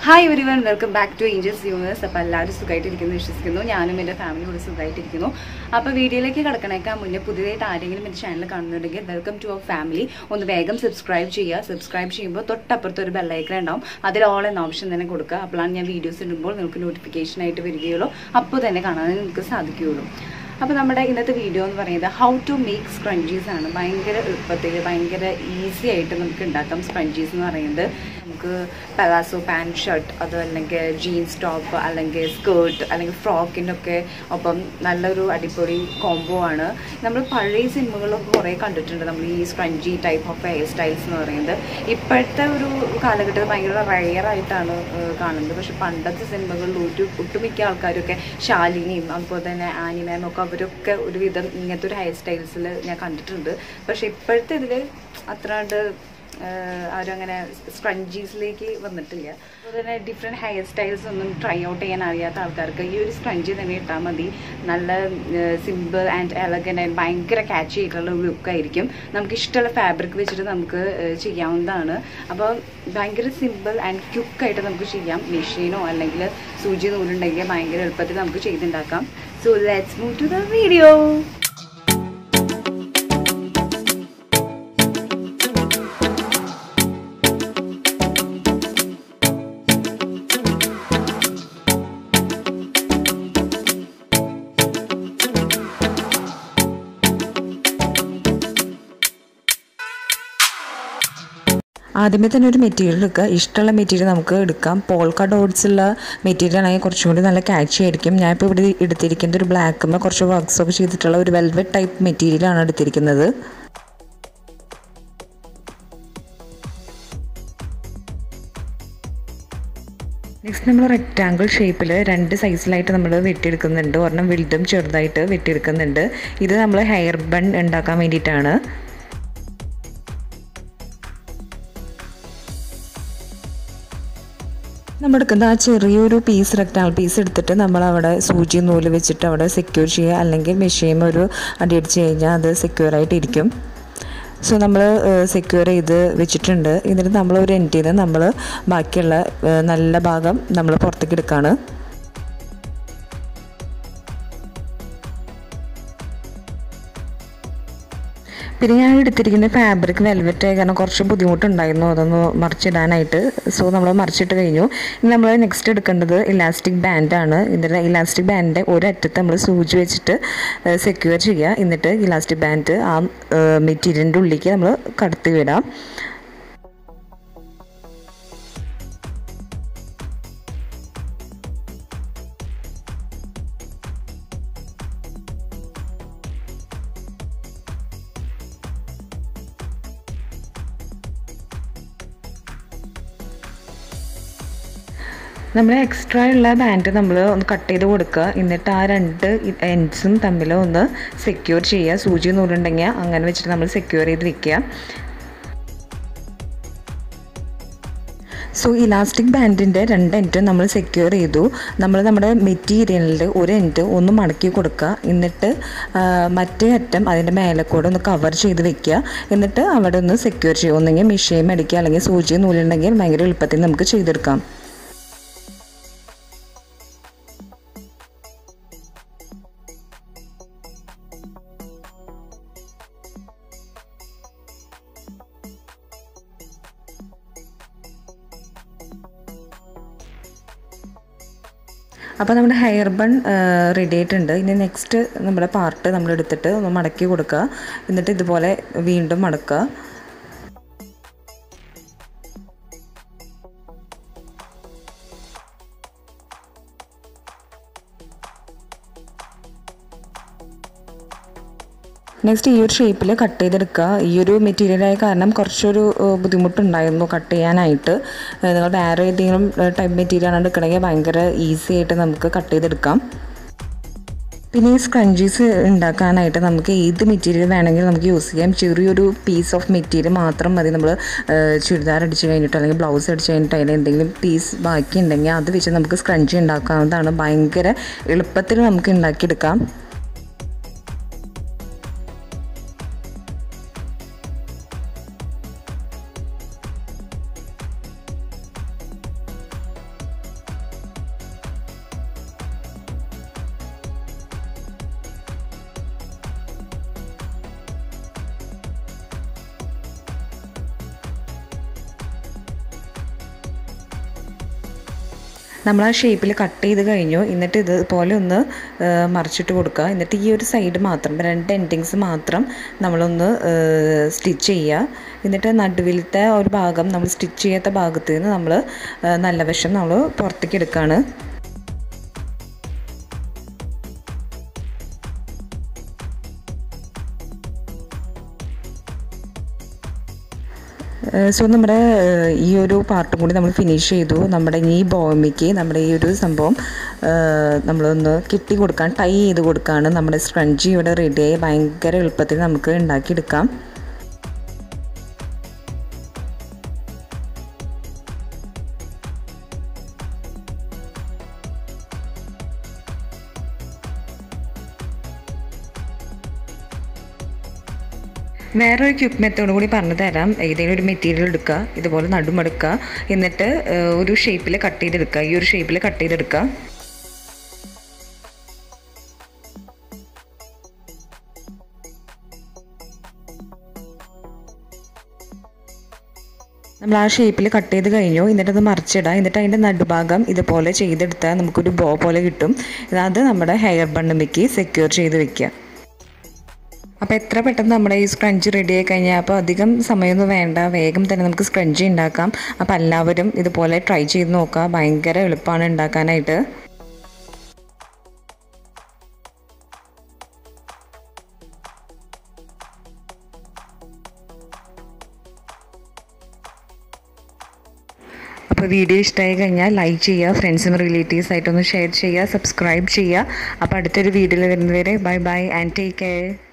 hi everyone welcome back to Angels Universe അപ്പോൾ എല്ലാവരും സുഖമായിട്ടിരിക്കുന്നു വിശ്വസിക്കുന്നു ഞാനും എൻ്റെ ഫാമിലിയും കൂടി സുഖമായിട്ടിരിക്കുന്നു അപ്പോൾ വീഡിയോയിലേക്ക് കിടക്കണേക്കാൾ മുന്നേ പുതിയതായിട്ട് ആരെങ്കിലും എൻ്റെ ചാനൽ കാണുന്നുണ്ടെങ്കിൽ വെൽക്കം ടു അവർ ഫാമിലി ഒന്ന് വേഗം സബ്സ്ക്രൈബ് ചെയ്യുക സബ്സ്ക്രൈബ് ചെയ്യുമ്പോൾ തൊട്ടപ്പുറത്ത് ഒരു ബെല്ലൈക്കൺ ഉണ്ടാവും അതിൽ ഓൾ എന്ന ഓപ്ഷൻ തന്നെ കൊടുക്കുക അപ്പോഴാണ് ഞാൻ വീഡിയോസ് ഇടുമ്പോൾ നിങ്ങൾക്ക് നോട്ടിഫിക്കേഷൻ ആയിട്ട് വരികയുള്ളൂ അപ്പോൾ തന്നെ കാണാൻ നിങ്ങൾക്ക് സാധിക്കുകയുള്ളൂ അപ്പോൾ നമ്മുടെ ഇന്നത്തെ വീഡിയോ എന്ന് പറയുന്നത് ഹൗ ടു മേക്ക് സ്ക്രഞ്ചീസ് ആണ് ഭയങ്കര എളുപ്പത്തിൽ ഭയങ്കര ഈസി ആയിട്ട് നമുക്ക് ഉണ്ടാക്കാം സ്ക്രഞ്ചീസ് എന്ന് പറയുന്നത് നമുക്ക് പലാസോ പാൻറ് ഷർട്ട് അത് അല്ലെങ്കിൽ ജീൻസ് ടോപ്പ് അല്ലെങ്കിൽ സ്കേർട്ട് അല്ലെങ്കിൽ ഫ്രോക്കിൻ്റെ ഒക്കെ ഒപ്പം നല്ലൊരു അടിപൊളി കോംബോ ആണ് നമ്മൾ പഴയ സിനിമകളൊക്കെ കുറേ കണ്ടിട്ടുണ്ട് നമ്മൾ ഈ scrunchie type of hair styles എന്ന് പറയുന്നത് ഇപ്പോഴത്തെ ഒരു കാലഘട്ടത്തിൽ ഭയങ്കര റയർ ആയിട്ടാണ് ഏഹ്, കാണുന്നത് പക്ഷെ പണ്ടത്തെ സിനിമകളിൽ ഒരു ഒട്ടുമിക്ക ആൾക്കാരൊക്കെ ശാലിനിയും അതുപോലെ തന്നെ ആനിമാം ഒക്കെ അവരൊക്കെ ഒരുവിധം ഇങ്ങനത്തെ ഒരു ഹെയർ സ്റ്റൈൽസിൽ ഞാൻ കണ്ടിട്ടുണ്ട് പക്ഷെ ഇപ്പോഴത്തെ ഇതിൽ അത്ര കണ്ട് അവരങ്ങനെ സ്ക്രഞ്ചീസിലേക്ക് വന്നിട്ടില്ല അതുപോലെ തന്നെ ഡിഫറെൻറ്റ് ഹെയർ സ്റ്റൈൽസ് ഒന്നും ട്രൈ ഔട്ട് ചെയ്യാൻ അറിയാത്ത ആൾക്കാർക്ക് ഈ ഒരു സ്ക്രഞ്ചി തന്നെ ഇട്ടാൽ മതി നല്ല സിമ്പിൾ ആൻഡ് എലഗൻ്റ് ആൻഡ് ഭയങ്കര ക്യാച്ച് ആയിട്ടുള്ള ഒരു ലുക്കായിരിക്കും നമുക്ക് ഇഷ്ടമുള്ള ഫാബ്രിക് വെച്ചിട്ട് നമുക്ക് ഏഹ്, ചെയ്യാവുന്നതാണ് അപ്പോൾ ഭയങ്കര സിമ്പിൾ ആൻഡ് ക്യുക്കായിട്ട് നമുക്ക് ചെയ്യാം മെഷീനോ അല്ലെങ്കിൽ സൂചി നൂലുണ്ടെങ്കിൽ ഭയങ്കര എളുപ്പത്തിൽ നമുക്ക് ചെയ്തുണ്ടാക്കാം so let's move to the video ആദ്യമേ തന്നെ ഒരു മെറ്റീരിയൽ എടുക്കുക ഇഷ്ടമുള്ള മെറ്റീരിയൽ നമുക്ക് എടുക്കാം പോൾക്ക ഡോട്ട്സ് ഉള്ള മെറ്റീരിയൽ ആണെങ്കിൽ കുറച്ചും കൂടി നല്ല ക്യാച്ചി ആയിരിക്കും ഞാനിപ്പോൾ ഇവിടെ എടുത്തിരിക്കുന്നത് ഒരു ബ്ലാക്കുമ്പോൾ കുറച്ച് വർക്ക്സ് ഒക്കെ ചെയ്തിട്ടുള്ള ഒരു വെൽവെറ്റ് ടൈപ്പ് മെറ്റീരിയലാണ് എടുത്തിരിക്കുന്നത് നെക്സ്റ്റ് നമ്മൾ റെക്റ്റാങ്കിൾ ഷേപ്പിൽ രണ്ട് സൈസിലായിട്ട് നമ്മൾ വെട്ടിയെടുക്കുന്നുണ്ട് ഒരെണ്ണം വലുതും ചെറുതായിട്ട് വെട്ടിയെടുക്കുന്നുണ്ട് ഇത് നമ്മൾ ഹെയർ ബൺ ഉണ്ടാക്കാൻ വേണ്ടിയിട്ടാണ് നമ്മൾ എടുക്കുന്ന ആ ചെറിയൊരു പീസ് റെക്റ്റാൾ പീസ് എടുത്തിട്ട് നമ്മൾ അവിടെ സൂചി നൂല് വെച്ചിട്ട് അവിടെ സെക്യൂർ ചെയ്യുക അല്ലെങ്കിൽ മെഷീൻ ഒരു അടിയടിച്ച് കഴിഞ്ഞാൽ അത് സെക്യൂർ ആയിട്ടിരിക്കും സോ നമ്മൾ സെക്യൂർ ചെയ്ത് വെച്ചിട്ടുണ്ട് എന്നിട്ട് നമ്മൾ ഒരു എൻഡിൽ നിന്ന് നമ്മൾ ബാക്കിയുള്ള ഏഹ്, നല്ല ഭാഗം നമ്മൾ പുറത്തേക്ക് എടുക്കുകയാണ് പിന്നെ ഞാൻ എടുത്തിരിക്കുന്ന ഫാബ്രിക് വെൽവെറ്റ് ആയ കാരണം കുറച്ച് ബുദ്ധിമുട്ടുണ്ടായിരുന്നു അതൊന്ന് മറിച്ചിടാനായിട്ട് സോ നമ്മൾ മറിച്ചിട്ട് കഴിഞ്ഞു ഇനി നമ്മൾ നെക്സ്റ്റ് എടുക്കേണ്ടത് ഇലാസ്റ്റിക് ബാൻഡാണ് ഇതിൻ്റെ ഇലാസ്റ്റിക് ബാൻഡിൻ്റെ ഒരറ്റത്ത് നമ്മൾ സൂചി വെച്ചിട്ട് സെക്യൂർ ചെയ്യുക എന്നിട്ട് ഇലാസ്റ്റിക് ബാൻഡ് ആ മെറ്റീരിയലിൻ്റെ ഉള്ളിലേക്ക് നമ്മൾ കടത്തി വിടാം നമ്മൾ എക്സ്ട്രാ ഉള്ള ബാൻഡ് നമ്മൾ ഒന്ന് കട്ട് ചെയ്ത് കൊടുക്കുക എന്നിട്ട് ആ രണ്ട് എൻഡ്സും തമ്മിൽ ഒന്ന് സെക്യൂർ ചെയ്യുക സൂചി നൂലുണ്ടെങ്കിൽ അങ്ങനെ വെച്ചിട്ട് നമ്മൾ സെക്യൂർ ചെയ്ത് വെക്കുക സോ ഇലാസ്റ്റിക് ബാൻഡിൻ്റെ രണ്ട് എൻഡ് നമ്മൾ സെക്യൂർ ചെയ്തു നമ്മൾ നമ്മുടെ മെറ്റീരിയലിൽ ഒരു എൻഡ് ഒന്ന് മടക്കി കൊടുക്കുക എന്നിട്ട് ആ, മറ്റേ അറ്റം അതിൻ്റെ മേലെ കൂടെ ഒന്ന് കവർ ചെയ്ത് വെക്കുക എന്നിട്ട് അവിടെ ഒന്ന് സെക്യൂർ ചെയ്യുക ഒന്നെങ്കിൽ മെഷീൻ മേടിക്കുക അല്ലെങ്കിൽ സൂചി നൂലുണ്ടെങ്കിൽ ഭയങ്കര എളുപ്പത്തിൽ നമുക്ക് ചെയ്തെടുക്കാം അപ്പോൾ നമ്മുടെ ഹെയർ ബൺ റെഡി ആയിട്ടുണ്ട് ഇനി നെക്സ്റ്റ് നമ്മുടെ പാർട്ട് നമ്മൾ എടുത്തിട്ട് ഒന്ന് മടക്കി കൊടുക്കുക എന്നിട്ട് ഇതുപോലെ വീണ്ടും മടക്കുക നെക്സ്റ്റ് ഈ ഒരു ഷേപ്പിൽ കട്ട് ചെയ്തെടുക്കുക ഈ ഒരു മെറ്റീരിയലായ കാരണം കുറച്ചൊരു ഏഹ്, ബുദ്ധിമുട്ടുണ്ടായിരുന്നു കട്ട് ചെയ്യാനായിട്ട് ഏഹ്, നിങ്ങൾ വേറെ ഏതെങ്കിലും ടൈപ്പ് മെറ്റീരിയൽ ആണ് എടുക്കണമെങ്കിൽ ഭയങ്കര ഈസി ആയിട്ട് നമുക്ക് കട്ട് ചെയ്തെടുക്കാം പിന്നെ ഈ സ്ക്രഞ്ചീസ് ഉണ്ടാക്കാനായിട്ട് നമുക്ക് ഏത് മെറ്റീരിയൽ വേണമെങ്കിലും നമുക്ക് യൂസ് ചെയ്യാം ചെറിയൊരു പീസ് ഓഫ് മെറ്റീരിയൽ മാത്രം മതി നമ്മൾ ചുരിദാർ അടിച്ച് കഴിഞ്ഞിട്ട് അല്ലെങ്കിൽ ബ്ലൗസ് അടിച്ച് കഴിഞ്ഞിട്ട് അതിൽ എന്തെങ്കിലും പീസ് ബാക്കി ഉണ്ടെങ്കിൽ അത് വെച്ച് നമുക്ക് സ്ക്രഞ്ചി ഉണ്ടാക്കാവുന്നതാണ് ഭയങ്കര എളുപ്പത്തിൽ നമുക്ക് ഉണ്ടാക്കിയെടുക്കാം നമ്മൾ ആ ഷേപ്പിൽ കട്ട് ചെയ്ത് കഴിഞ്ഞു എന്നിട്ട് ഇതുപോലെ ഒന്ന് ആ, മറിച്ചിട്ട് കൊടുക്കുക എന്നിട്ട് ഈ ഒരു സൈഡ് മാത്രം രണ്ട് എൻഡിങ്സ് മാത്രം നമ്മളൊന്ന് സ്റ്റിച്ച് ചെയ്യുക എന്നിട്ട് നടുവിലത്തെ ഒരു ഭാഗം നമ്മൾ സ്റ്റിച്ച് ചെയ്യാത്ത ഭാഗത്ത് നിന്ന് നമ്മൾ നല്ല വശം നമ്മൾ പുറത്തേക്ക് എടുക്കുകയാണ് സോ നമ്മുടെ ഏഹ്, ഈ ഒരു പാർട്ടും കൂടി നമ്മൾ ഫിനിഷ് ചെയ്തു നമ്മുടെ ഈ ബോമിക്ക് നമ്മുടെ ഈ ഒരു സംഭവം ഏഹ്, നമ്മളൊന്ന് കെട്ടി കൊടുക്കാൻ ടൈ ചെയ്ത് കൊടുക്കുകയാണ് നമ്മുടെ സ്ക്രഞ്ചി ഇവിടെ റെഡിയായി ഭയങ്കര എളുപ്പത്തിൽ നമുക്ക് ഉണ്ടാക്കിയെടുക്കാം വേറൊരു ക്യുക്ക് മെത്തേഡ് കൂടി പറഞ്ഞു തരാം ഏതെങ്കിലും ഒരു മെറ്റീരിയൽ എടുക്കുക ഇതുപോലെ നടുമെടുക്കുക എന്നിട്ട് ഏഹ്, ഒരു ഷേപ്പിൽ കട്ട് ചെയ്തെടുക്കുക ഈ ഒരു ഷേപ്പിൽ കട്ട് ചെയ്തെടുക്കുക നമ്മൾ ആ ഷേപ്പിൽ കട്ട് ചെയ്ത് കഴിഞ്ഞു എന്നിട്ട് അത് മറിച്ചിടുക എന്നിട്ട് അതിൻ്റെ നടുഭാഗം ഇതുപോലെ ചെയ്തെടുത്താൽ നമുക്കൊരു ബോ പോലെ കിട്ടും അത് നമ്മുടെ ഹെയർ ബണ്ണുമിക്ക് സെക്യൂർ ചെയ്ത് വെക്കുക അപ്പോൾ എത്ര പെട്ടെന്ന് നമ്മുടെ ഈ സ്ക്രഞ്ച് റെഡി ആയി കഴിഞ്ഞാൽ അപ്പോൾ അധികം സമയമൊന്നും വേണ്ട വേഗം തന്നെ നമുക്ക് സ്ക്രഞ്ചി ഉണ്ടാക്കാം അപ്പോൾ എല്ലാവരും ഇതുപോലെ ട്രൈ ചെയ്ത് നോക്കുക ഭയങ്കര എളുപ്പമാണ് ഉണ്ടാക്കാനായിട്ട് അപ്പോൾ വീഡിയോ ഇഷ്ടമായി കഴിഞ്ഞാൽ ലൈക്ക് ചെയ്യുക ഫ്രണ്ട്സും റിലേറ്റീവ്സ് ആയിട്ടൊന്ന് ഷെയർ ചെയ്യുക സബ്സ്ക്രൈബ് ചെയ്യുക അപ്പോൾ അടുത്തൊരു വീഡിയോയിൽ വരുന്നവരെ bye bye and take care